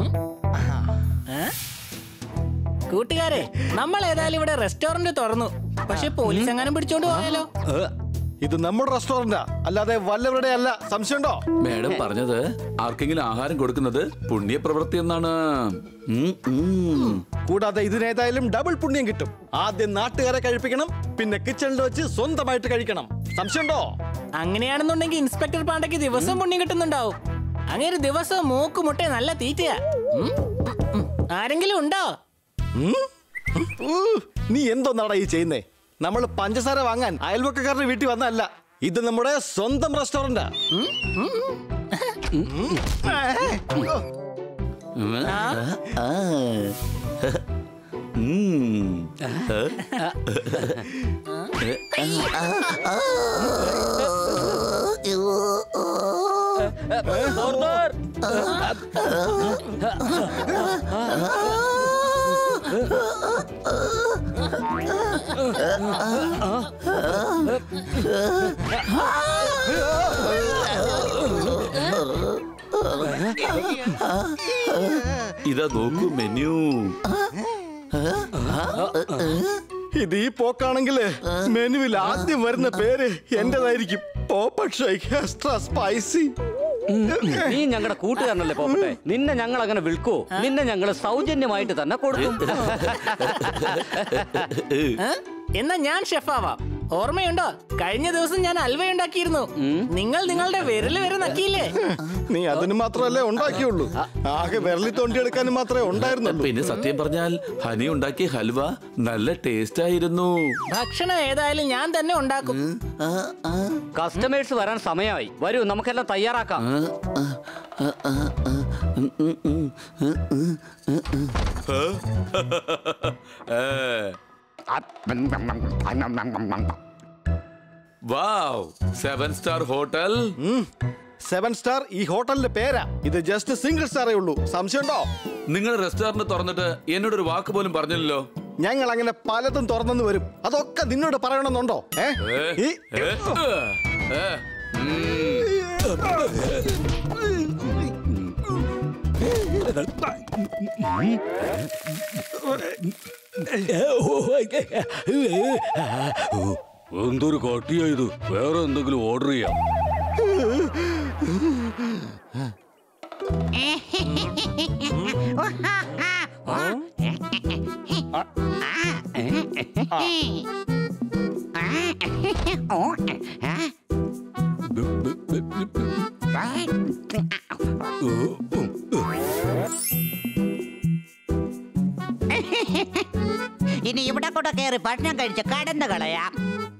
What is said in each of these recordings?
ഏ? കൂട്ടുകാരെ നമ്മൾ ഏതായാലും ഇവിടെ റെസ്റ്റോറന്റ് തുറന്നു പക്ഷെ പോലീസ് എങ്ങാനും പിടിച്ചോണ്ട് പോയാലോ ഏ, ഇത് നമ്മുടെ റെസ്റ്റോറന്റാ അല്ലാതെ വല്ലവരുടെ അല്ല സംശയമുണ്ടോ മാഡം പറഞ്ഞത് ആർക്കെങ്കിലും ആഹാരം കൊടുക്കുന്നത് പുണ്യപ്രവൃത്തി എന്നാണ് ഉം, ഉം. കൂടാതെ ഇതിനേതായാലും ഡബിൾ പുണ്യം കിട്ടും ആദ്യം നാട്ടുകാരെ കഴിപ്പിക്കണം പിന്നെ കിച്ചണിൽ വെച്ച് സ്വന്തമായിട്ട് കഴിക്കണം സംശയമുണ്ടോ അങ്ങനെയാണെന്നുണ്ടെങ്കിൽ ഇൻസ്പെക്ടർ പാണ്ടയ്ക്ക് ദിവസം പുണ്യം കിട്ടുന്നുണ്ടാവും അങ്ങനെ ദിവസം മൂക്ക് മുട്ട നല്ല തീറ്റയാ ഉം? ഉം. ആരെങ്കിലും ഉണ്ടോ ഉം? ഊ, നീ എന്തോന്നാടാ ഈ ചെയ്യുന്നേ നമ്മൾ പഞ്ചസാര വാങ്ങാൻ അയൽവക്കക്കാരുടെ വീട്ടിൽ വന്നല്ല ഇത് നമ്മുടെ സ്വന്തം റെസ്റ്റോറന്റാ ഉം. ആ. ഉം. ഇതാ നോക്കൂ മെനു ഇത് ഈ പോക്കാണെങ്കിൽ മെനുവിൽ ആദ്യം വരുന്ന പേര് എന്റേതായിരിക്കും പോപ്പക്ഷയ്ക്ക് എക്സ്ട്രാ സ്പൈസി നീ ഞങ്ങളുടെ കൂട്ടുകാരനല്ലേ പോപ്പട്ടെ നിന്നെ ഞങ്ങൾ അങ്ങനെ വിൽക്കോ നിന്നെ ഞങ്ങൾ സൗജന്യമായിട്ട് തന്നെ കൊടുക്കും ഏ? എന്നാ ഞാൻ ഷെഫാവാം ഓർമ്മയുണ്ടോ കഴിഞ്ഞ ദിവസം ഞാൻ അൽവ ഉണ്ടാക്കിയിരുന്നു നിങ്ങൾ നിങ്ങളുടെ വിരല് വരെ നക്കിയില്ലേ നീ അതിന് മാത്രമല്ലേ ഉണ്ടാക്കിയുള്ളൂ ആകെ വിരലി തോണ്ടിയെടുക്കാനും മാത്രമേ ഉണ്ടായിരുന്നുള്ളൂ പിന്നെ സത്യം പറഞ്ഞാൽ ഹനി ഉണ്ടാക്കിയ ഹൽവ നല്ല ടേസ്റ്റ് ആയിരുന്നു ഭക്ഷണം ഏതായാലും ഞാൻ തന്നെ ഉണ്ടാക്കും കസ്റ്റമേഴ്സ് വരാൻ സമയമായി വരൂ നമുക്കെല്ലാം തയ്യാറാക്കാം ഏ. Wow seven star hotel seven star ഈ ഹോട്ടലിന്റെ പേരാ ഇത് ജസ്റ്റ് സിംഗിൾ സ്റ്റാറേ ഉള്ളൂ സംശയമുണ്ടോ നിങ്ങൾ റെസ്റ്റോറന്റ് തുറന്നിട്ട് എന്നോട് ഒരു വാക്ക് പോലും പറഞ്ഞില്ലല്ലോ ഞങ്ങൾ അങ്ങനെ പലതും തുറന്നെന്ന് വരും അതൊക്കെ നിന്നോട് പറയണമെന്നുണ്ടോ ഏ? ഏ? ഈ ഏ? ഏ? ഉം. എന്തൊരു കട്ടിയായത് വേറെ എന്തെങ്കിലും ഓർഡർ ചെയ്യാം ഇനി ഇവിടെ കൂടെ കയറി ഭക്ഷണം കഴിച്ച് കടന്നു കളയാം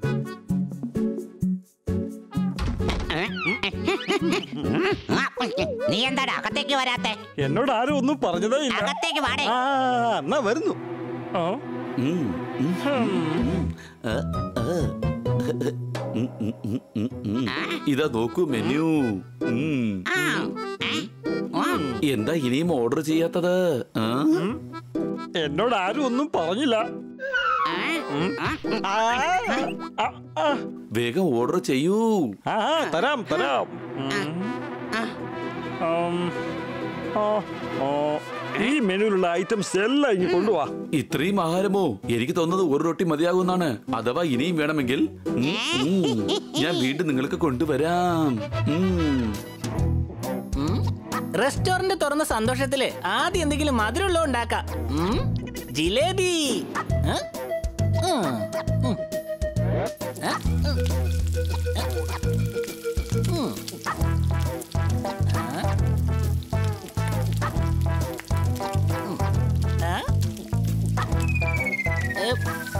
നീ എന്താടാ അകത്തേക്ക് വരാത്തെ എന്നോട് ആരും ഒന്നും പറഞ്ഞതേ ഇല്ല അകത്തേക്ക് വാടേ ആ എന്നാ വരുന്നു ഉം. ഉം. ഏ? ഏ. ഉം, ഉം, ഉം, ഉം, ഉം. ഇതാ നോക്കൂ മെനു ഉം. ആ, ഏ? ഉം. എന്താ ഇനിയും ഓർഡർ ചെയ്യാത്തത് ആ? എന്നോട് ആരും ഒന്നും പറഞ്ഞില്ല ആ, ആ, ആ, ആ, ആ. വേഗം ഓർഡർ ചെയ്യൂ ആ, തരാം തരാം ആ. ഉം, ആ, ആ. ഈ മെനുവിലുള്ള ഐറ്റംസ് എല്ലാം ഇങ്ങ് കൊണ്ടുവാ ഇത്രയും ആഹാരമോ എനിക്ക് തോന്നുന്നത് ഒരു റൊട്ടി മതിയാകുമെന്നാണ് അഥവാ ഇനിയും വേണമെങ്കിൽ ഉം, ഉം. ഞാൻ വീണ്ടും നിങ്ങൾക്ക് കൊണ്ടുവരാം ഉം. റെസ്റ്റോറന്റ് തുറന്ന സന്തോഷത്തില് ആദ്യം എന്തെങ്കിലും മധുരമുള്ള ഉണ്ടാക്കാം ഉം? ജിലേബി ഏ? ഉം. ഉം. ഏ? ഉം. ഉം. ആ? ഉം. ആ? ഏ,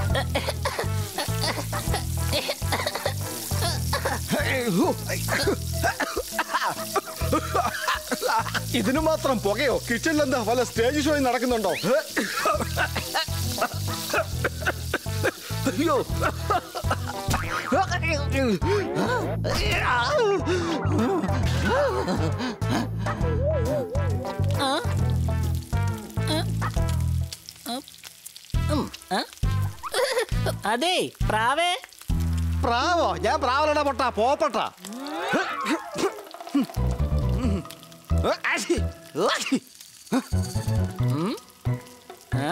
ഇതിന് മാത്രം പുകയോ കിച്ചണിൽ എന്താ വല്ല സ്റ്റേജ് ഷോയും നടക്കുന്നുണ്ടോ അയ്യോ ആ? ആ? ആ? ഉം. ആ? അതെ പ്രാവേ പ്രാവോ ഞാൻ പ്രാവലട പൊട്ട പോപ്പട്ട ആ?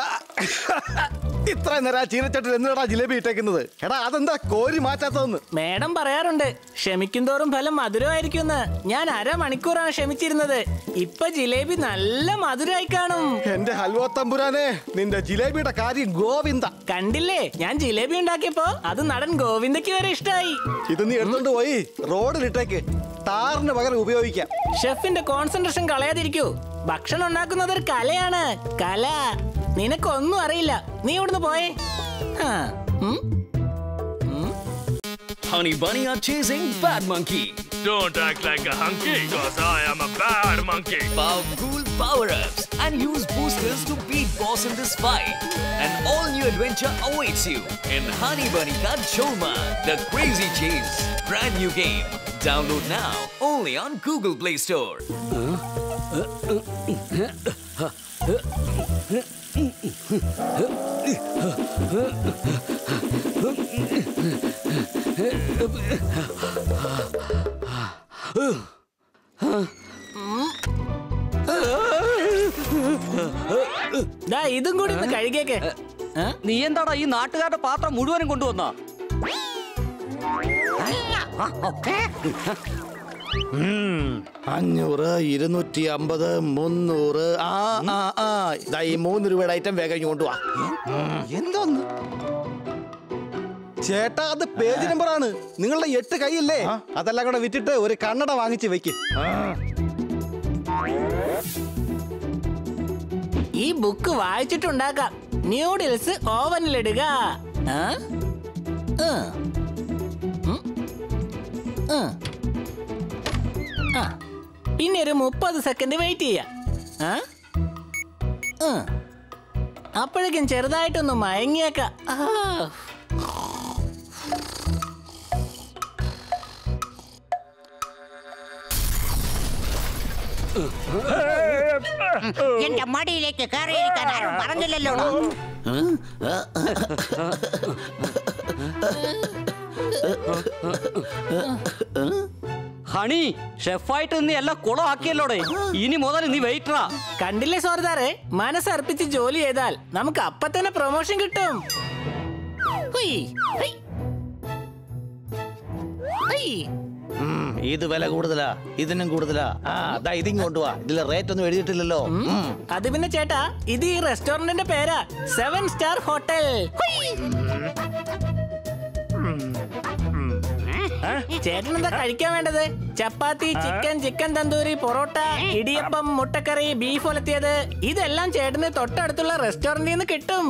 ഇത്ര നേരം ആ ചീനച്ചട്ടിൽ എന്തിനാ ജിലേബി ഇട്ടേക്കുന്നത് എടാ അതെന്താ കോരി മാറ്റാത്തതെന്ന് മേഡം പറയാറുണ്ട് ക്ഷമിക്കുന്തോറും ഫലം മധുരമായിരിക്കുമെന്ന് ഞാൻ അരമണിക്കൂറാണ് ക്ഷമിച്ചിരുന്നത് ഇപ്പൊ ജിലേബി നല്ല മധുരമായി കാണും എന്റെ ഹൽവ തമ്പുരാനെ നിന്റെ ജിലേബിയുടെ കാര്യം ഗോവിന്ദ കണ്ടില്ലേ ഞാൻ ജിലേബി ഉണ്ടാക്കിയപ്പോ അത് നടൻ ഗോവിന്ദയ്ക്ക് വരെ ഇഷ്ടായി ഇത് നീ എടുത്തോണ്ട് പോയി റോഡിലിട്ടേക്ക് ടാറിന് പകരം ഉപയോഗിക്കാം ഷെഫിന്റെ കോൺസെൻട്രേഷൻ കളയാതിരിക്കൂ ഭക്ഷണം ഉണ്ടാക്കുന്നത് ഒരു കലയാണ് കല നിനക്കൊന്നും അറിയില്ല നീ ഇവിടുന്ന് പോയേ ആ, ഉം? Honey Bunny are chasing Bad Monkey. Don't act like a hunky, cause I am a bad monkey. Powerful power-ups and use boosters to beat boss in this fight. An all-new adventure awaits you in Honey Bunny Ka Choma, the Crazy Chase. Brand new game. Download now only on Google Play Store. ദാ ഇതും കൂടി ഒന്ന് കഴുകിയേക്ക് ആ? നീ എന്താടാ ഈ നാട്ടുകാരുടെ പാത്രം മുഴുവനും കൊണ്ടുവന്ന അഞ്ഞൂറ് ഇരുന്നൂറ്റി അമ്പത് മുന്നൂറ് ആ ആ ആ ദാ ഈ മൂന്ന് രൂപയുടെ ഐറ്റം വേഗം ഇങ്ങ് കൊണ്ടുവാ എന്തോന്ന് ചേട്ടാ അത് പേജ് നമ്പർ ആണ് നിങ്ങളുടെ എട്ട് കൈയില്ലേ അതെല്ലാം കൂടെ വിറ്റിട്ട് ഒരു കണ്ണട വാങ്ങിച്ച് വെക്ക് ഈ ബുക്ക് വായിച്ചിട്ടുണ്ടാക്കാം ന്യൂഡിൽസ് ഓവനിലിടുക ആ? ആ. ഉം. ആ. ആ. പിന്നെ ഒരു മുപ്പത് സെക്കൻഡ് വെയിറ്റ് ചെയ്യാം ആ? ആ. അപ്പോഴേക്കും ചെറുതായിട്ടൊന്ന് മയങ്ങിയേക്കാം ആ. എന്റെ മടിയിലേക്ക് കയറിയിരിക്കാൻ ആരും പറഞ്ഞില്ലല്ലോ ഹണി ഷെഫായിട്ട് നീ എല്ലാം കുളമാക്കിയല്ലോടെ ഇനി മുതൽ നീ വെയിറ്ററാ കണ്ടില്ലേ സോർദാറെ മനസ്സർപ്പിച്ച് ജോലി ചെയ്താൽ നമുക്ക് അപ്പൊ തന്നെ പ്രൊമോഷൻ കിട്ടും ഹുയ്, ഹൈ. ഹൈ. ഇത് വില കൂടുതലാ ഇതിനും കൂടുതലാ ആ ദാ ഇതിങ് കൊണ്ടുവാ ഇതിലെ റേറ്റ് ഒന്നും എഴുതിയിട്ടില്ലല്ലോ ഉം. അത് പിന്നെ ചേട്ടാ ഇത് ഈ റെസ്റ്റോറന്റിന്റെ പേരാ സെവൻ സ്റ്റാർ ഹോട്ടൽ ചേട്ടൻ എന്താ കഴിക്കാൻ വേണ്ടത് ചപ്പാത്തി ചിക്കൻ ചിക്കൻ തന്തൂരി പൊറോട്ട ഇടിയപ്പം മുട്ടക്കറി ബീഫ് ഒലത്തിയത് ഇതെല്ലാം ചേട്ടന് തൊട്ടടുത്തുള്ള റെസ്റ്റോറന്റിൽ നിന്ന് കിട്ടും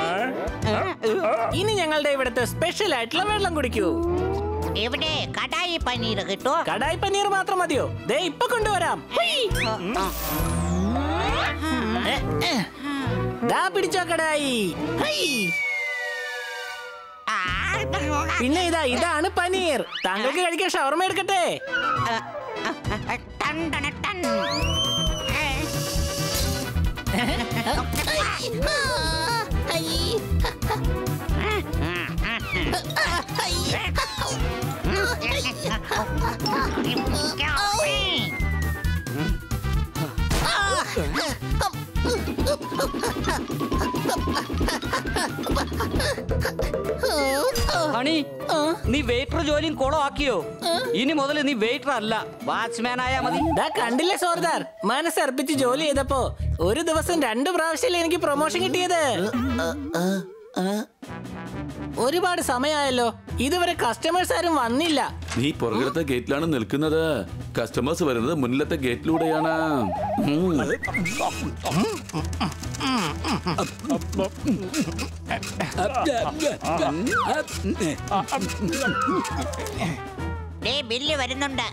ഇനി ഞങ്ങളുടെ ഇവിടുത്തെ സ്പെഷ്യൽ ആയിട്ടുള്ള വെള്ളം കുടിക്കൂ ഇവിടെ കടായി പനീർ കിട്ടുമോ കടായി പനീർ മാത്രം മതിയോ ദേ ഇപ്പൊ കൊണ്ടുവരാം ഏ, ഏ. ദാ പിടിച്ചോ കടായി ഹൈ. പിന്നെ ഇതാ ഇതാണ് പനീർ താങ്കൾക്ക് കഴിക്കാൻ ഷവർമ എടുക്കട്ടെ ടൺ ടൺ ടൺ ഹണി നീ വെയിറ്റർ ജോലിയും കുളമാക്കിയോ ഇനി മുതൽ നീ വെയിറ്റർ അല്ല വാച്ച്മാൻ ആയാ മതി ദാ കണ്ടില്ലേ സോർദാർ മനസ്സർപ്പിച്ച് ജോലി ചെയ്തപ്പോ ഒരു ദിവസം രണ്ടു പ്രാവശ്യമല്ലേ എനിക്ക് പ്രൊമോഷൻ കിട്ടിയത് ഒരുപാട് സമയമായല്ലോ ഇതുവരെ കസ്റ്റമേഴ്സ് ആരും വന്നില്ല നീ പുറകിലത്തെ ഗേറ്റിലാണ് നിൽക്കുന്നത് കസ്റ്റമേഴ്സ് വരുന്നത് മുന്നിലത്തെ ഗേറ്റിലൂടെയാണ് ഉം. ദേ ബില്ല് വരുന്നുണ്ട്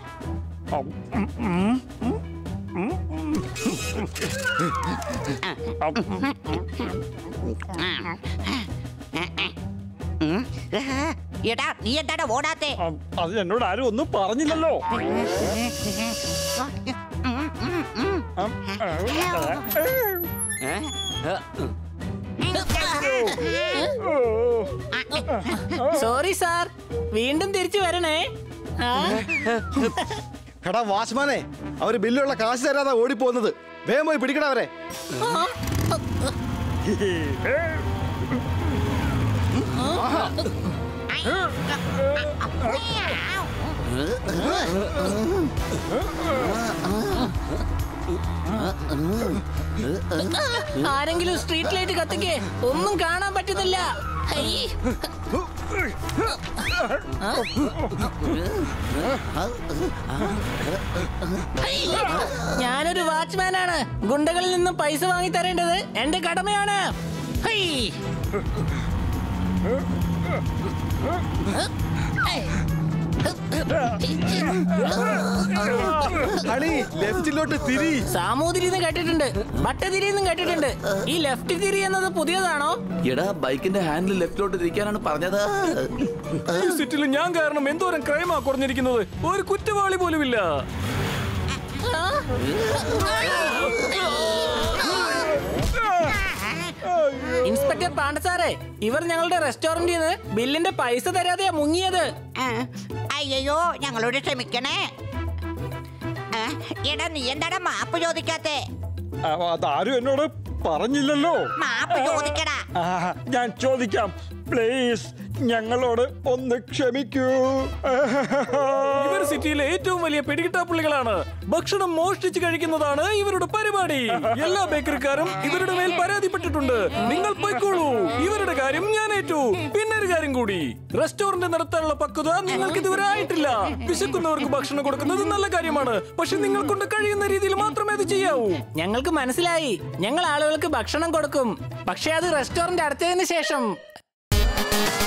എടാ നീ എന്താടാ ഓടാത്തെ അത് എന്നോട് ആരും ഒന്നും പറഞ്ഞില്ലല്ലോ ഏ? ഏ? സോറി സാർ വീണ്ടും തിരിച്ചു വരണേ ആ, എടാ വാച്ച്മാനെ അവര് ബില്ലുള്ള കാശ് തരാതാ ഓടിപ്പോകുന്നത് വേഗം പോയി പിടിക്കണവരെ ആരെങ്കിലും സ്ട്രീറ്റ് ലൈറ്റ് കത്തിക്കേ ഒന്നും കാണാൻ പറ്റുന്നില്ല ഹൈ. ഹൈ. ഞാനൊരു വാച്ച്മാനാണ് ഗുണ്ടകളിൽ നിന്ന് പൈസ വാങ്ങി തരേണ്ടത് എന്റെ കടമയാണ് ഹൈ. ഹണി ലെഫ്റ്റിലോട്ട് തിരി സാമൂതിരി എന്ന് കേട്ടിട്ടുണ്ട് ഭട്ടതിരി എന്നും കേട്ടിട്ടുണ്ട് ഈ ലെഫ്റ്റ് തിരി എന്നത് പുതിയതാണോ എടാ ബൈക്കിന്റെ ഹാൻഡിൽ ലെഫ്റ്റിലോട്ട് തിരിക്കാനാണ് പറഞ്ഞത് ഈ സിറ്റിൽ ഞാൻ കാരണം എന്തോരം ക്രൈമാ കുറഞ്ഞിരിക്കുന്നത് ഒരു കുറ്റവാളി പോലുമില്ല ആ? ഇൻസ്പെക്ടർ പാണ്ഡസാറേ ഇവർ ഞങ്ങളുടെ റെസ്റ്റോറന്റിൽ നിന്ന് ബില്ലിന്റെ പൈസ തരാതെയാ മുങ്ങിയത് ആ, അയ്യയ്യോ ഞങ്ങളോട് ക്ഷമിക്കണേ ആ, എടാ നീ എന്താടാ മാപ്പ് ചോദിക്കാത്തെ അതാരും എന്നോട് പറഞ്ഞില്ലല്ലോ മാപ്പ് ചോദിക്കടാ ആ, ഞാൻ ചോദിക്കാം പ്ലീസ് ഞങ്ങളോട് ഒന്ന് ക്ഷമിക്കൂ ഇവർ സിറ്റിയിലെ ഏറ്റവും വലിയ പിടികിട്ടാപ്പുള്ളികളാണ് ഭക്ഷണം മോഷ്ടിച്ച് കഴിക്കുന്നതാണ് ഇവരുടെ പരിപാടി എല്ലാ ബേക്കറിക്കാരും ഇവരുടെ മേൽ പരാതിപ്പെട്ടിട്ടുണ്ട് നിങ്ങൾ പൊയ്ക്കോളൂ ഇവരുടെ കാര്യം ഞാൻ ഏറ്റു പിന്നെ ഒരു കാര്യം കൂടി റെസ്റ്റോറന്റ് നടത്താനുള്ള പക്വത നിങ്ങൾക്ക് ഇതുവരെ ആയിട്ടില്ല വിശക്കുന്നവർക്ക് ഭക്ഷണം കൊടുക്കുന്നത് നല്ല കാര്യമാണ് പക്ഷെ നിങ്ങൾ കൊണ്ട് കഴിയുന്ന രീതിയിൽ മാത്രമേ അത് ചെയ്യാവൂ ഞങ്ങൾക്ക് മനസ്സിലായി ഞങ്ങൾ ആളുകൾക്ക് ഭക്ഷണം കൊടുക്കും പക്ഷേ അത് റെസ്റ്റോറന്റ് അടച്ചതിന് ശേഷം